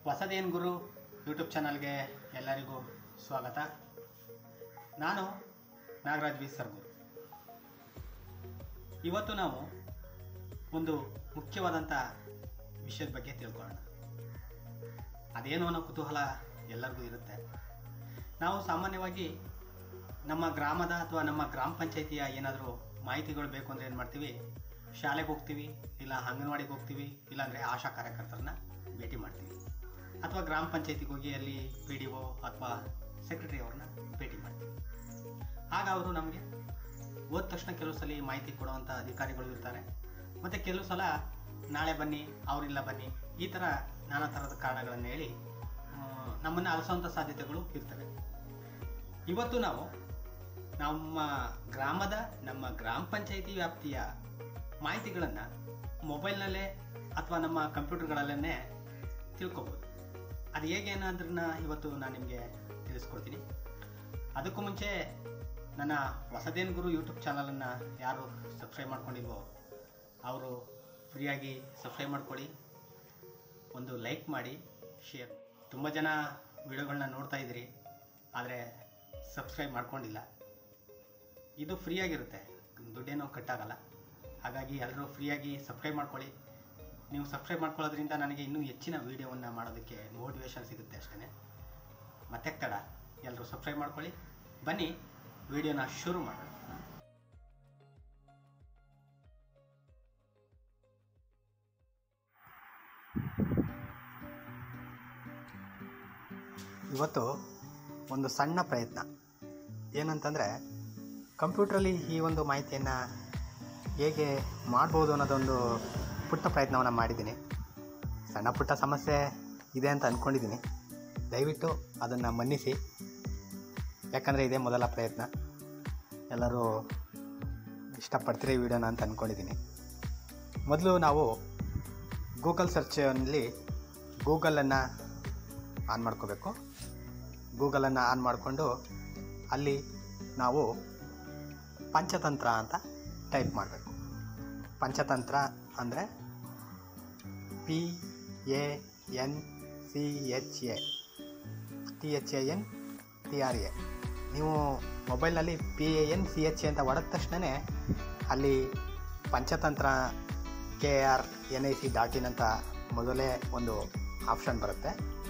ಹೊಸದೇನು ಗುರು YouTube ಚಾನಲ್ಗೆ ಎಲ್ಲರಿಗೂ ಸ್ವಾಗತ ನಾನು ನಾಗರಾಜ್ ಬಿ ಸರ್ಗೂರು ಇವತ್ತು ನಾವು ಒಂದು ಮುಖ್ಯವಾದಂಥ ವಿಷಯದ ಬಗ್ಗೆ ತಿಳ್ಕೊಳ್ಳೋಣ ಅದೇನು ಅನ್ನೋ ಕುತೂಹಲ ಎಲ್ಲರಿಗೂ ಇರುತ್ತೆ ನಾವು ಸಾಮಾನ್ಯವಾಗಿ ನಮ್ಮ ಗ್ರಾಮದ ಅಥವಾ ನಮ್ಮ ಗ್ರಾಮ ಪಂಚಾಯಿತಿಯ ಏನಾದರೂ ಮಾಹಿತಿಗಳು ಬೇಕು ಅಂದರೆ ಏನು ಮಾಡ್ತೀವಿ ಶಾಲೆಗೆ ಹೋಗ್ತೀವಿ ಇಲ್ಲ ಅಂಗನವಾಡಿಗೆ ಹೋಗ್ತೀವಿ ಇಲ್ಲಾಂದರೆ ಆಶಾ ಕಾರ್ಯಕರ್ತರನ್ನ ಭೇಟಿ ಮಾಡ್ತೀವಿ ಅಥವಾ ಗ್ರಾಮ ಪಂಚಾಯತಿಗೆ ಹೋಗಿ ಅಲ್ಲಿ ಪಿ ಡಿ ಒ ಅಥವಾ ಸೆಕ್ರೆಟರಿ ಅವ್ರನ್ನ ಭೇಟಿ ಮಾಡ್ತೀವಿ ಆಗ ಅವರು ನಮಗೆ ಹೋದ ತಕ್ಷಣ ಕೆಲವು ಸಲ ಮಾಹಿತಿ ಕೊಡುವಂಥ ಅಧಿಕಾರಿಗಳು ಇರ್ತಾರೆ ಮತ್ತು ಕೆಲವು ಸಲ ನಾಳೆ ಬನ್ನಿ ಅವರಿಲ್ಲ ಬನ್ನಿ ಈ ಥರ ನಾನಾ ಥರದ ಕಾರಣಗಳನ್ನು ಹೇಳಿ ನಮ್ಮನ್ನು ಅಲಸುವಂಥ ಸಾಧ್ಯತೆಗಳು ಇರ್ತವೆ ಇವತ್ತು ನಾವು ನಮ್ಮ ಗ್ರಾಮದ ನಮ್ಮ ಗ್ರಾಮ ಪಂಚಾಯಿತಿ ವ್ಯಾಪ್ತಿಯ ಮಾಹಿತಿಗಳನ್ನು ಮೊಬೈಲ್ನಲ್ಲೇ ಅಥವಾ ನಮ್ಮ ಕಂಪ್ಯೂಟರ್ಗಳಲ್ಲೇ ತಿಳ್ಕೊಬೋದು ಅದು ಹೇಗೆ ಅನ್ನೋದನ್ನ ಇವತ್ತು ನಾನು ನಿಮಗೆ ತಿಳಿಸ್ಕೊಡ್ತೀನಿ ಅದಕ್ಕೂ ಮುಂಚೆ ನನ್ನ ಹೊಸದೇನು ಗುರು ಯೂಟ್ಯೂಬ್ ಚಾನಲನ್ನು ಯಾರು ಸಬ್ಸ್ಕ್ರೈಬ್ ಮಾಡ್ಕೊಂಡಿಲ್ವೋ ಅವರು ಫ್ರೀಯಾಗಿ ಸಬ್ಸ್ಕ್ರೈಬ್ ಮಾಡ್ಕೊಳ್ಳಿ ಒಂದು ಲೈಕ್ ಮಾಡಿ ಶೇರ್ ತುಂಬ ಜನ ವಿಡಿಯೋಗಳನ್ನ ನೋಡ್ತಾ ಇದ್ದೀರಿ ಆದರೆ ಸಬ್ಸ್ಕ್ರೈಬ್ ಮಾಡ್ಕೊಂಡಿಲ್ಲ ಇದು ಫ್ರೀಯಾಗಿರುತ್ತೆ ದುಡ್ಡೇನೋ ಕಟ್ಟಾಗಲ್ಲ ಹಾಗಾಗಿ ಎಲ್ಲರೂ ಫ್ರೀಯಾಗಿ ಸಬ್ಸ್ಕ್ರೈಬ್ ಮಾಡ್ಕೊಳ್ಳಿ ನೀವು ಸಬ್ಸ್ಕ್ರೈಬ್ ಮಾಡ್ಕೊಳ್ಳೋದ್ರಿಂದ ನನಗೆ ಇನ್ನೂ ಹೆಚ್ಚಿನ ವೀಡಿಯೋವನ್ನು ಮಾಡೋದಕ್ಕೆ ಮೋಟಿವೇಶನ್ ಸಿಗುತ್ತೆ ಅಷ್ಟೇ ಮತ್ತೆ ತಡ ಎಲ್ಲರೂ ಸಬ್ಸ್ಕ್ರೈಬ್ ಮಾಡ್ಕೊಳ್ಳಿ ಬನ್ನಿ ವಿಡಿಯೋನ ಶುರು ಮಾಡೋಣ ಇವತ್ತು ಒಂದು ಸಣ್ಣ ಪ್ರಯತ್ನ ಏನಂತಂದರೆ ಕಂಪ್ಯೂಟ್ರಲ್ಲಿ ಈ ಒಂದು ಮಾಹಿತಿಯನ್ನು ಹೇಗೆ ಮಾಡ್ಬೋದು ಅನ್ನೋದೊಂದು ಪುಟ್ಟ ಪ್ರಯತ್ನವನ್ನು ಮಾಡಿದ್ದೀನಿ ಸಣ್ಣ ಪುಟ್ಟ ಸಮಸ್ಯೆ ಇದೆ ಅಂತ ಅಂದ್ಕೊಂಡಿದ್ದೀನಿ ದಯವಿಟ್ಟು ಅದನ್ನು ಮನ್ನಿಸಿ ಯಾಕಂದರೆ ಇದೇ ಮೊದಲ ಪ್ರಯತ್ನ ಎಲ್ಲರೂ ಇಷ್ಟಪಡ್ತೀರಿ ಈ ವಿಡಿಯೋನ ಅಂತ ಅಂದ್ಕೊಂಡಿದ್ದೀನಿ ಮೊದಲು ನಾವು ಗೂಗಲ್ ಸರ್ಚಲ್ಲಿ ಗೂಗಲನ್ನು ಆನ್ ಮಾಡ್ಕೋಬೇಕು ಗೂಗಲನ್ನು ಆನ್ ಮಾಡಿಕೊಂಡು ಅಲ್ಲಿ ನಾವು ಪಂಚತಂತ್ರ ಅಂತ ಟೈಪ್ ಮಾಡಬೇಕು ಪಂಚತಂತ್ರ ಅಂದರೆ P A N C H A T H A N T R A ನೀವು ಮೊಬೈಲ್ನಲ್ಲಿ P A N C H A ಅಂತ ಹೊಡೆದ ತಕ್ಷಣವೇ ಅಲ್ಲಿ Panchatantra K R N I C dot in ಅಂತ ಮೊದಲೇ ಒಂದು ಆಪ್ಷನ್ ಬರುತ್ತೆ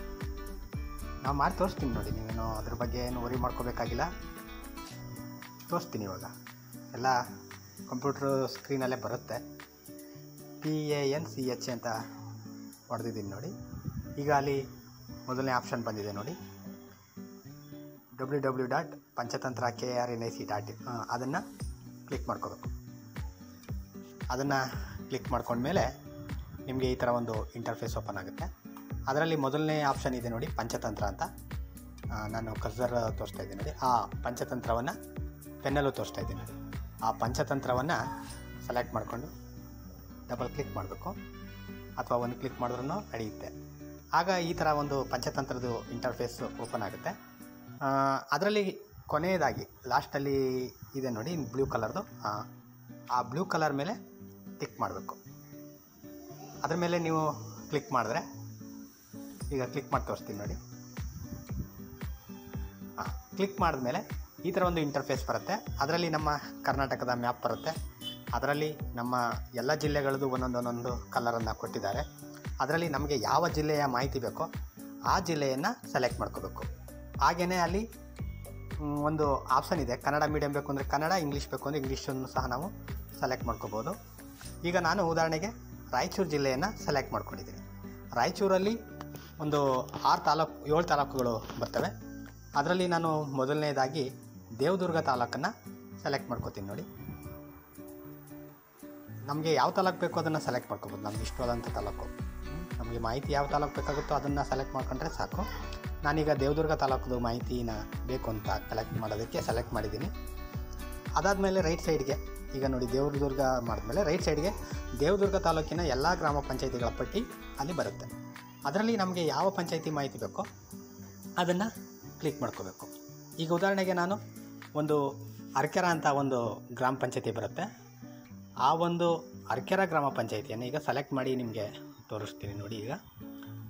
ನಾವು ಮಾಡಿ ತೋರಿಸ್ತೀನಿ ನೋಡಿ ನೀವೇನು ಅದ್ರ ಬಗ್ಗೆ ಏನು ವರಿ ಮಾಡ್ಕೋಬೇಕಾಗಿಲ್ಲ ತೋರಿಸ್ತೀನಿ ಇವಾಗ ಎಲ್ಲ ಕಂಪ್ಯೂಟ್ರ್ ಸ್ಕ್ರೀನಲ್ಲೇ ಬರುತ್ತೆ P A N C H ಅಂತ ಹೊಡೆದಿದ್ದೀನಿ ನೋಡಿ ಈಗ ಅಲ್ಲಿ ಮೊದಲನೇ ಆಪ್ಷನ್ ಬಂದಿದೆ ನೋಡಿ W W dot Panchatantra K R N I C dot in ಅದನ್ನು ಕ್ಲಿಕ್ ಮಾಡ್ಕೋಬೇಕು ಅದನ್ನು ಕ್ಲಿಕ್ ಮಾಡ್ಕೊಂಡ್ಮೇಲೆ ನಿಮಗೆ ಈ ಥರ ಒಂದು ಇಂಟರ್ಫೇಸ್ ಓಪನ್ ಆಗುತ್ತೆ ಅದರಲ್ಲಿ ಮೊದಲನೇ ಆಪ್ಷನ್ ಇದೆ ನೋಡಿ ಪಂಚತಂತ್ರ ಅಂತ ಆ, ನಾನು ಕರ್ಸರ್ ತೋರಿಸ್ತಾ ಇದ್ದೀನಿ ನೋಡಿ ಆ ಪಂಚತಂತ್ರವನ್ನು ಪೆನ್ನಲ್ಲೂ ತೋರಿಸ್ತಾ ಇದ್ದೀನಿ ನೋಡಿ ಆ ಪಂಚತಂತ್ರವನ್ನು ಸೆಲೆಕ್ಟ್ ಮಾಡಿಕೊಂಡು ಡಬಲ್ ಕ್ಲಿಕ್ ಮಾಡಬೇಕು ಅಥವಾ ಒಂದು ಕ್ಲಿಕ್ ಮಾಡಿದ್ರೂ ನಡೆಯುತ್ತೆ ಆಗ ಈ ಥರ ಒಂದು ಪಂಚತಂತ್ರದ ಇಂಟರ್ಫೇಸ್ ಓಪನ್ ಆಗುತ್ತೆ ಅದರಲ್ಲಿ ಕೊನೆಯದಾಗಿ ಲಾಸ್ಟಲ್ಲಿ ಇದೆ ನೋಡಿ ಬ್ಲೂ ಕಲರ್ದು ಆ ಬ್ಲೂ ಕಲರ್ ಮೇಲೆ ಟಿಕ್ ಮಾಡಬೇಕು ಅದ್ರ ಮೇಲೆ ನೀವು ಕ್ಲಿಕ್ ಮಾಡಿದ್ರೆ ಈಗ ಕ್ಲಿಕ್ ಮಾಡಿ ತೋರಿಸ್ತೀನಿ ನೋಡಿ ಹಾಂ ಕ್ಲಿಕ್ ಮಾಡಿದ್ಮೇಲೆ ಈ ಥರ ಒಂದು ಇಂಟರ್ಫೇಸ್ ಬರುತ್ತೆ ಅದರಲ್ಲಿ ನಮ್ಮ ಕರ್ನಾಟಕದ ಮ್ಯಾಪ್ ಬರುತ್ತೆ ಅದರಲ್ಲಿ ನಮ್ಮ ಎಲ್ಲ ಜಿಲ್ಲೆಗಳದ್ದು ಒಂದೊಂದು ಒಂದೊಂದು ಕಲರನ್ನು ಕೊಟ್ಟಿದ್ದಾರೆ ಅದರಲ್ಲಿ ನಮಗೆ ಯಾವ ಜಿಲ್ಲೆಯ ಮಾಹಿತಿ ಬೇಕೋ ಆ ಜಿಲ್ಲೆಯನ್ನು ಸೆಲೆಕ್ಟ್ ಮಾಡ್ಕೋಬೇಕು ಹಾಗೆಯೇ ಅಲ್ಲಿ ಮ್, ಒಂದು ಆಪ್ಷನ್ ಇದೆ ಕನ್ನಡ ಮೀಡಿಯಂ ಬೇಕು ಅಂದರೆ ಕನ್ನಡ ಇಂಗ್ಲೀಷ್ ಬೇಕು ಅಂದರೆ ಇಂಗ್ಲೀಷನ್ನು ಸಹ ನಾವು ಸೆಲೆಕ್ಟ್ ಮಾಡ್ಕೋಬೋದು ಈಗ ನಾನು ಉದಾಹರಣೆಗೆ ರಾಯಚೂರು ಜಿಲ್ಲೆಯನ್ನು ಸೆಲೆಕ್ಟ್ ಮಾಡ್ಕೊಂಡಿದ್ದೀನಿ ರಾಯಚೂರಲ್ಲಿ ಒಂದು ಆರು ತಾಲೂಕು ಏಳು ತಾಲೂಕುಗಳು ಬರ್ತವೆ ಅದರಲ್ಲಿ ನಾನು ಮೊದಲನೇದಾಗಿ ದೇವದುರ್ಗ ತಾಲೂಕನ್ನು ಸೆಲೆಕ್ಟ್ ಮಾಡ್ಕೋತೀನಿ ನೋಡಿ ನಮಗೆ ಯಾವ ತಾಲೂಕು ಬೇಕೋ ಅದನ್ನು ಸೆಲೆಕ್ಟ್ ಮಾಡ್ಕೋಬೋದು ನಮ್ಗೆ ಇಷ್ಟವಾದಂಥ ತಾಲೂಕು ಹ್ಮ್. ನಮಗೆ ಮಾಹಿತಿ ಯಾವ ತಾಲೂಕು ಬೇಕಾಗುತ್ತೋ ಅದನ್ನು ಸೆಲೆಕ್ಟ್ ಮಾಡ್ಕೊಂಡ್ರೆ ಸಾಕು ನಾನೀಗ ದೇವದುರ್ಗ ತಾಲೂಕದು ಮಾಹಿತಿನ ಬೇಕು ಅಂತ ಕಲೆಕ್ಟ್ ಮಾಡೋದಕ್ಕೆ ಸೆಲೆಕ್ಟ್ ಮಾಡಿದ್ದೀನಿ ಅದಾದಮೇಲೆ ರೈಟ್ ಸೈಡ್ಗೆ ಈಗ ನೋಡಿ ದೇವದುರ್ಗ ಮಾಡಿದ್ಮೇಲೆ ರೈಟ್ ಸೈಡ್ಗೆ ದೇವದುರ್ಗ ತಾಲೂಕಿನ ಎಲ್ಲ ಗ್ರಾಮ ಪಂಚಾಯತಿಗಳ ಪಟ್ಟಿ ಅಲ್ಲಿ ಬರುತ್ತೆ ಅದರಲ್ಲಿ ನಮಗೆ ಯಾವ ಪಂಚಾಯತಿ ಮಾಹಿತಿ ಬೇಕೋ ಅದನ್ನು ಕ್ಲಿಕ್ ಮಾಡ್ಕೋಬೇಕು ಈಗ ಉದಾಹರಣೆಗೆ ನಾನು ಒಂದು ಅರ್ಕೆರ ಅಂತ ಒಂದು ಗ್ರಾಮ ಪಂಚಾಯತಿ ಬರುತ್ತೆ ಆ ಒಂದು ಅರ್ಕೆರ ಗ್ರಾಮ ಪಂಚಾಯತಿಯನ್ನು ಈಗ ಸೆಲೆಕ್ಟ್ ಮಾಡಿ ನಿಮಗೆ ತೋರಿಸ್ತೀನಿ ನೋಡಿ ಈಗ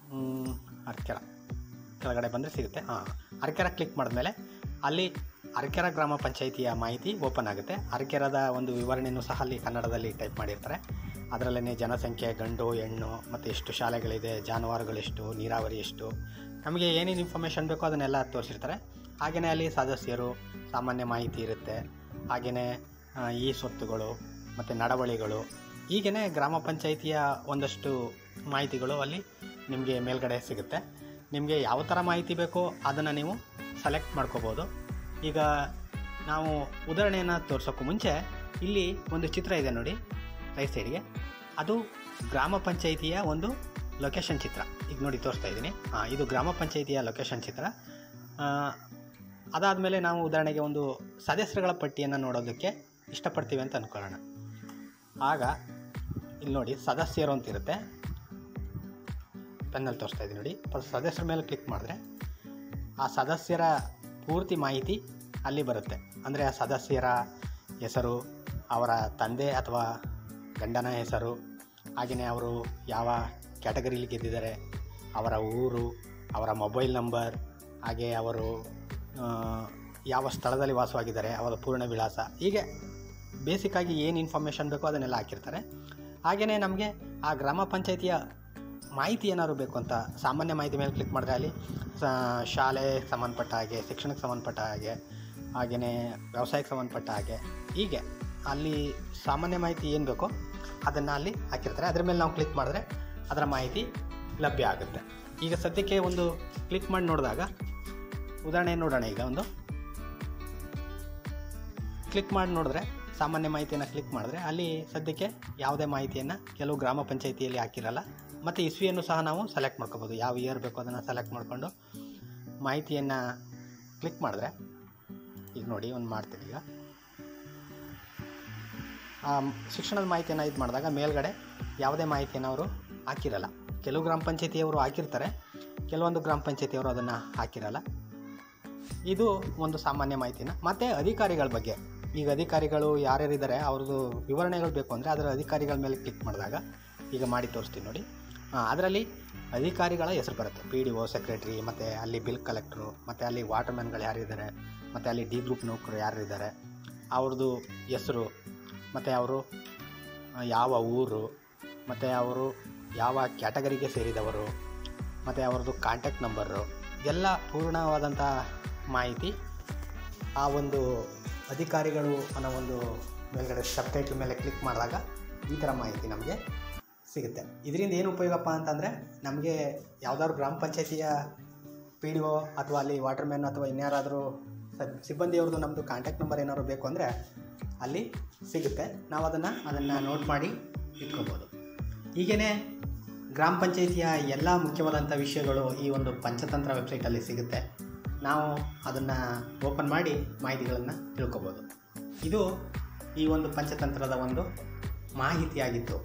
ಮ್, ಅರ್ಕೆರ ಕೆಳಗಡೆ ಬಂದರೆ ಸಿಗುತ್ತೆ ಹಾಂ ಅರ್ಕೆರ ಕ್ಲಿಕ್ ಮಾಡಿದ್ಮೇಲೆ ಅಲ್ಲಿ ಅರ್ಕೆರ ಗ್ರಾಮ ಪಂಚಾಯಿತಿಯ ಮಾಹಿತಿ ಓಪನ್ ಆಗುತ್ತೆ ಅರ್ಕೆರದ ಒಂದು ವಿವರಣೆಯೂ ಸಹ ಅಲ್ಲಿ ಕನ್ನಡದಲ್ಲಿ ಟೈಪ್ ಮಾಡಿರ್ತಾರೆ ಅದರಲ್ಲೇ ಜನಸಂಖ್ಯೆ ಗಂಡು ಹೆಣ್ಣು ಮತ್ತು ಎಷ್ಟು ಶಾಲೆಗಳಿದೆ ಜಾನುವಾರುಗಳೆಷ್ಟು ನೀರಾವರಿ ಎಷ್ಟು ನಮಗೆ ಏನೇನು ಇನ್ಫಾರ್ಮೇಷನ್ ಬೇಕೋ ಅದನ್ನೆಲ್ಲ ತೋರಿಸಿರ್ತಾರೆ ಹಾಗೆಯೇ ಅಲ್ಲಿ ಸದಸ್ಯರು ಸಾಮಾನ್ಯ ಮಾಹಿತಿ ಇರುತ್ತೆ ಹಾಗೆಯೇ ಈ ಸ್ವತ್ತುಗಳು ಮತ್ತು ನಡವಳಿಗಳು ಹೀಗೇ ಗ್ರಾಮ ಪಂಚಾಯಿತಿಯ ಒಂದಷ್ಟು ಮಾಹಿತಿಗಳು ಅಲ್ಲಿ ನಿಮಗೆ ಮೇಲ್ಗಡೆ ಸಿಗುತ್ತೆ ನಿಮಗೆ ಯಾವ ಥರ ಮಾಹಿತಿ ಬೇಕೋ ಅದನ್ನು ನೀವು ಸೆಲೆಕ್ಟ್ ಮಾಡ್ಕೋಬೋದು ಈಗ ನಾವು ಉದಾಹರಣೆಯನ್ನು ತೋರ್ಸೋಕ್ಕೂ ಮುಂಚೆ ಇಲ್ಲಿ ಒಂದು ಚಿತ್ರ ಇದೆ ನೋಡಿ ರೈಟ್ ಸೈಡ್ಗೆ ಅದು ಗ್ರಾಮ ಪಂಚಾಯಿತಿಯ ಒಂದು ಲೊಕೇಶನ್ ಚಿತ್ರ ಈಗ ನೋಡಿ ತೋರಿಸ್ತಾ ಇದ್ದೀನಿ ಹಾಂ ಇದು ಗ್ರಾಮ ಪಂಚಾಯಿತಿಯ ಲೊಕೇಶನ್ ಚಿತ್ರ ಅದಾದಮೇಲೆ ನಾವು ಉದಾಹರಣೆಗೆ ಒಂದು ಸದಸ್ಯರುಗಳ ಪಟ್ಟಿಯನ್ನು ನೋಡೋದಕ್ಕೆ ಇಷ್ಟಪಡ್ತೀವಿ ಅಂತ ಅಂದ್ಕೊಳ್ಳೋಣ ಆಗ ಇಲ್ಲಿ ನೋಡಿ ಸದಸ್ಯರು ಅಂತಿರುತ್ತೆ ಪೆನ್ನಲ್ಲಿ ತೋರಿಸ್ತಾ ಇದ್ದೀನಿ ನೋಡಿ ಪ- ಸದಸ್ಯರ ಮೇಲೆ ಕ್ಲಿಕ್ ಮಾಡಿದ್ರೆ ಆ ಸದಸ್ಯರ ಪೂರ್ತಿ ಮಾಹಿತಿ ಅಲ್ಲಿ ಬರುತ್ತೆ ಅಂದರೆ ಆ ಸದಸ್ಯರ ಹೆಸರು ಅವರ ತಂದೆ ಅಥವಾ ಗಂಡನ ಹೆಸರು ಹಾಗೆಯೇ ಅವರು ಯಾವ ಕ್ಯಾಟಗರಿಲಿ ಗೆದ್ದಿದ್ದಾರೆ ಅವರ ಊರು ಅವರ ಮೊಬೈಲ್ ನಂಬರ್ ಹಾಗೆ ಅವರು ಆ, ಯಾವ ಸ್ಥಳದಲ್ಲಿ ವಾಸವಾಗಿದ್ದಾರೆ ಅವರ ಪೂರ್ಣ ವಿಳಾಸ ಹೀಗೆ ಬೇಸಿಕ್ಕಾಗಿ ಏನು ಇನ್ಫಾರ್ಮೇಷನ್ ಬೇಕೋ ಅದನ್ನೆಲ್ಲ ಹಾಕಿರ್ತಾರೆ ಹಾಗೆಯೇ ನಮಗೆ ಆ ಗ್ರಾಮ ಪಂಚಾಯಿತಿಯ ಮಾಹಿತಿ ಏನಾದ್ರು ಬೇಕು ಅಂತ ಸಾಮಾನ್ಯ ಮಾಹಿತಿ ಮೇಲೆ ಕ್ಲಿಕ್ ಮಾಡಿದ್ರೆ ಅಲ್ಲಿ ಸ- ಶಾಲೆಗೆ ಸಂಬಂಧಪಟ್ಟ ಹಾಗೆ ಶಿಕ್ಷಣಕ್ಕೆ ಸಂಬಂಧಪಟ್ಟ ಹಾಗೆ ಹಾಗೆಯೇ ವ್ಯವಸಾಯಕ್ಕೆ ಸಂಬಂಧಪಟ್ಟ ಹಾಗೆ ಹೀಗೆ ಅಲ್ಲಿ ಸಾಮಾನ್ಯ ಮಾಹಿತಿ ಏನು ಬೇಕೋ ಅದನ್ನು ಅಲ್ಲಿ ಹಾಕಿರ್ತಾರೆ ಅದ್ರ ಮೇಲೆ ನಾವು ಕ್ಲಿಕ್ ಮಾಡಿದ್ರೆ ಅದರ ಮಾಹಿತಿ ಲಭ್ಯ ಆಗುತ್ತೆ ಈಗ ಸದ್ಯಕ್ಕೆ ಒಂದು ಕ್ಲಿಕ್ ಮಾಡಿ ನೋಡಿದಾಗ ಉದಾಹರಣೆ ನೋಡೋಣ ಈಗ ಒಂದು ಕ್ಲಿಕ್ ಮಾಡಿ ನೋಡಿದ್ರೆ ಸಾಮಾನ್ಯ ಮಾಹಿತಿಯನ್ನು ಕ್ಲಿಕ್ ಮಾಡಿದ್ರೆ ಅಲ್ಲಿ ಸದ್ಯಕ್ಕೆ ಯಾವುದೇ ಮಾಹಿತಿಯನ್ನು ಕೆಲವು ಗ್ರಾಮ ಪಂಚಾಯಿತಿಯಲ್ಲಿ ಹಾಕಿರಲ್ಲ ಮತ್ತು ಇಸ್ವಿಯನ್ನು ಸಹ ನಾವು ಸೆಲೆಕ್ಟ್ ಮಾಡ್ಕೋಬೋದು ಯಾವ ಇಯರ್ ಬೇಕೋ ಅದನ್ನು ಸೆಲೆಕ್ಟ್ ಮಾಡಿಕೊಂಡು ಮಾಹಿತಿಯನ್ನು ಕ್ಲಿಕ್ ಮಾಡಿದ್ರೆ ಈಗ ನೋಡಿ ಒಂದು ಮಾಡ್ತೀನಿ ಈಗ ಆ ಶಿಕ್ಷಣದ ಮಾಹಿತಿಯನ್ನು ಇದು ಮಾಡಿದಾಗ ಮೇಲ್ಗಡೆ ಯಾವುದೇ ಮಾಹಿತಿಯನ್ನು ಅವರು ಹಾಕಿರಲ್ಲ ಕೆಲವು ಗ್ರಾಮ ಪಂಚಾಯತಿಯವರು ಹಾಕಿರ್ತಾರೆ ಕೆಲವೊಂದು ಗ್ರಾಮ ಪಂಚಾಯತಿಯವರು ಅದನ್ನು ಹಾಕಿರಲ್ಲ ಇದು ಒಂದು ಸಾಮಾನ್ಯ ಮಾಹಿತಿನ ಮತ್ತು ಅಧಿಕಾರಿಗಳ ಬಗ್ಗೆ ಈಗ ಅಧಿಕಾರಿಗಳು ಯಾರ್ಯಾರಿದ್ದಾರೆ ಅವ್ರದ್ದು ವಿವರಣೆಗಳು ಬೇಕು ಅಂದರೆ ಅದರ ಅಧಿಕಾರಿಗಳ ಮೇಲೆ ಕ್ಲಿಕ್ ಮಾಡಿದಾಗ ಈಗ ಮಾಡಿ ತೋರಿಸ್ತೀನಿ ನೋಡಿ ಅದರಲ್ಲಿ ಅಧಿಕಾರಿಗಳ ಹೆಸರು ಬರುತ್ತೆ ಪಿ ಡಿ ಒ ಸೆಕ್ರೆಟ್ರಿ ಮತ್ತು ಅಲ್ಲಿ ಬಿಲ್ ಕಲೆಕ್ಟ್ರು ಮತ್ತು ಅಲ್ಲಿ ವಾಟರ್ಮ್ಯಾನ್ಗಳು ಯಾರಿದ್ದಾರೆ ಮತ್ತು ಅಲ್ಲಿ ಡಿ ಗ್ರೂಪ್ ನೌಕರು ಯಾರಿದ್ದಾರೆ ಅವ್ರದ್ದು ಹೆಸರು ಮತ್ತು ಅವರು ಆ, ಯಾವ ಊರು ಮತ್ತು ಅವರು ಯಾವ ಕ್ಯಾಟಗರಿಗೆ ಸೇರಿದವರು ಮತ್ತು ಅವ್ರದ್ದು ಕಾಂಟ್ಯಾಕ್ಟ್ ನಂಬರು ಎಲ್ಲ ಪೂರ್ಣವಾದಂಥ ಮಾಹಿತಿ ಆ ಒಂದು ಅಧಿಕಾರಿಗಳು ಅನ್ನೋ ಒಂದು ಮೇಲ್ಗಡೆ ಸಬ್ಟೈಟ್ಲ್ ಮೇಲೆ ಕ್ಲಿಕ್ ಮಾಡಿದಾಗ ಈ ಥರ ಮಾಹಿತಿ ನಮಗೆ ಸಿಗುತ್ತೆ ಇದರಿಂದ ಏನು ಉಪಯೋಗಪ್ಪ ಅಂತಂದರೆ ನಮಗೆ ಯಾವುದಾದ್ರು ಗ್ರಾಮ ಪಂಚಾಯತಿಯ ಪಿ ಡಿ ಒ ಅಥವಾ ಅಲ್ಲಿ ವಾಟರ್ಮ್ಯಾನ್ ಅಥವಾ ಇನ್ಯಾರಾದರೂ ಸಬ್ ಸಿಬ್ಬಂದಿಯವ್ರದ್ದು ನಮ್ಮದು ಕಾಂಟ್ಯಾಕ್ಟ್ ನಂಬರ್ ಏನಾದ್ರು ಬೇಕು ಅಂದರೆ ಅಲ್ಲಿ ಸಿಗುತ್ತೆ ನಾವು ಅದನ್ನು ಅದನ್ನು ನೋಟ್ ಮಾಡಿ ಇಟ್ಕೋಬೋದು ಹೀಗೇ ಗ್ರಾಮ ಪಂಚಾಯಿತಿಯ ಎಲ್ಲ ಮುಖ್ಯವಾದಂಥ ವಿಷಯಗಳು ಈ ಒಂದು ಪಂಚತಂತ್ರ ವೆಬ್ಸೈಟಲ್ಲಿ ಸಿಗುತ್ತೆ ನಾವು ಅದನ್ನು ಓಪನ್ ಮಾಡಿ ಮಾಹಿತಿಗಳನ್ನು ತಿಳ್ಕೊಬೋದು ಇದು ಈ ಒಂದು ಪಂಚತಂತ್ರದ ಒಂದು ಮಾಹಿತಿಯಾಗಿತ್ತು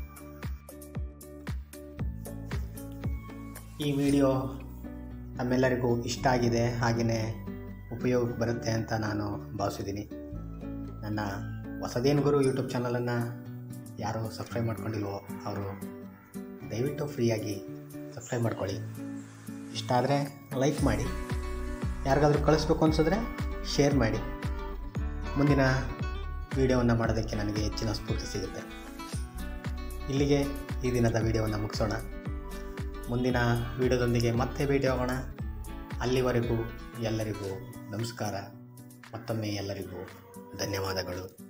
ಈ ವಿಡಿಯೋ ತಮ್ಮೆಲ್ಲರಿಗೂ ಇಷ್ಟ ಆಗಿದೆ ಹಾಗೆಯೇ ಉಪಯೋಗಕ್ಕೆ ಬರುತ್ತೆ ಅಂತ ನಾನು ಭಾವಿಸಿದ್ದೀನಿ ನನ್ನ ಹೊಸದೇನು ಗುರು ಯೂಟ್ಯೂಬ್ ಚಾನಲನ್ನು ಯಾರು ಸಬ್ಸ್ಕ್ರೈಬ್ ಮಾಡ್ಕೊಂಡಿಲ್ವೋ ಅವರು ದಯವಿಟ್ಟು ಫ್ರೀಯಾಗಿ ಸಬ್ಸ್ಕ್ರೈಬ್ ಮಾಡ್ಕೊಳ್ಳಿ ಇಷ್ಟ ಆದರೆ ಲೈಕ್ ಮಾಡಿ ಯಾರಿಗಾದ್ರೂ ಕಳಿಸ್ಬೇಕು ಅನಿಸಿದ್ರೆ ಶೇರ್ ಮಾಡಿ ಮುಂದಿನ ವಿಡಿಯೋವನ್ನು ಮಾಡೋದಕ್ಕೆ ನನಗೆ ಹೆಚ್ಚಿನ ಸ್ಫೂರ್ತಿ ಸಿಗುತ್ತೆ ಇಲ್ಲಿಗೆ ಈ ದಿನದ ವಿಡಿಯೋವನ್ನು ಮುಗಿಸೋಣ ಮುಂದಿನ ವಿಡಿಯೋದೊಂದಿಗೆ ಮತ್ತೆ ಭೇಟಿ ಆಗೋಣ ಅಲ್ಲಿವರೆಗೂ ಎಲ್ಲರಿಗೂ ನಮಸ್ಕಾರ ಮತ್ತೊಮ್ಮೆ ಎಲ್ಲರಿಗೂ ಧನ್ಯವಾದಗಳು